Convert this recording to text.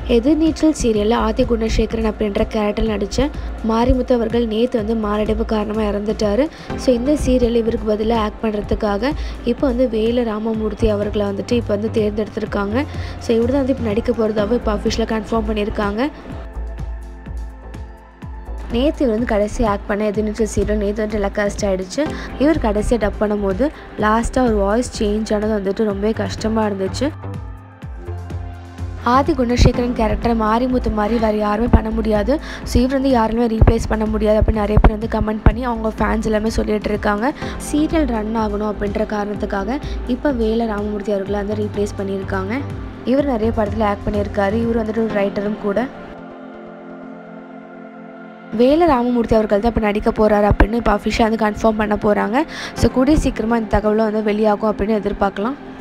எதிர்நீச்சல் சீரியலில் ஆதி குணசேகரன் அப்படின்ற கேரக்டர் நடித்த மாரிமுத்து அவர்கள் நேற்று வந்து மாரடைப்பு காரணமாக இறந்துட்டார் ஸோ இந்த சீரியல் இவருக்கு பதிலாக ஆக்ட் பண்ணுறதுக்காக இப்போ வந்து வேல ராமமூர்த்தி அவர்களை வந்துட்டு இப்போ வந்து தேர்ந்தெடுத்திருக்காங்க ஸோ இவர் தான் வந்து இப்போ நடிக்க போகிறதாவும் இப்போ அஃபிஷியலாக கன்ஃபார்ம் பண்ணியிருக்காங்க நேற்று இவர் வந்து கடைசி ஆக்ட் பண்ண எதிர்நீச்சல் சீரியல் நேற்று வந்து டெலகாஸ்ட் ஆகிடுச்சு இவர் கடைசியாக டப் பண்ணும்போது லாஸ்ட்டாக ஒரு வாய்ஸ் சேஞ்ச் ஆனது வந்துட்டு ரொம்பவே கஷ்டமாக இருந்துச்சு ஆதி குணசேகரன் கேரக்டர் மாரிமுத்து மாதிரி வேறு யாருமே பண்ண முடியாது ஸோ இவர் வந்து யாருமே ரீப்ளேஸ் பண்ண முடியாது அப்படின்னு நிறைய பேர் வந்து கமெண்ட் பண்ணி அவங்க ஃபேன்ஸ் எல்லாமே சொல்லிட்டு இருக்காங்க சீரியல் ரன் ஆகணும் அப்படின்ற காரணத்துக்காக இப்போ வேல ராமமூர்த்தி அவர்களை வந்து ரீப்ளேஸ் பண்ணியிருக்காங்க இவர் நிறைய படத்தில் ஆக்ட் பண்ணியிருக்காரு இவர் வந்துட்டு ஒரு ரைட்டரும் கூட வேல ராமமூர்த்தி அவர்கள் தான் இப்போ நடிக்க போகிறாரு அப்படின்னு இப்போ அஃபிஷியாக வந்து கன்ஃபார்ம் பண்ண போகிறாங்க ஸோ கூடிய சீக்கிரமாக இந்த தகவலும் வந்து வெளியாகும் அப்படின்னு எதிர்பார்க்கலாம்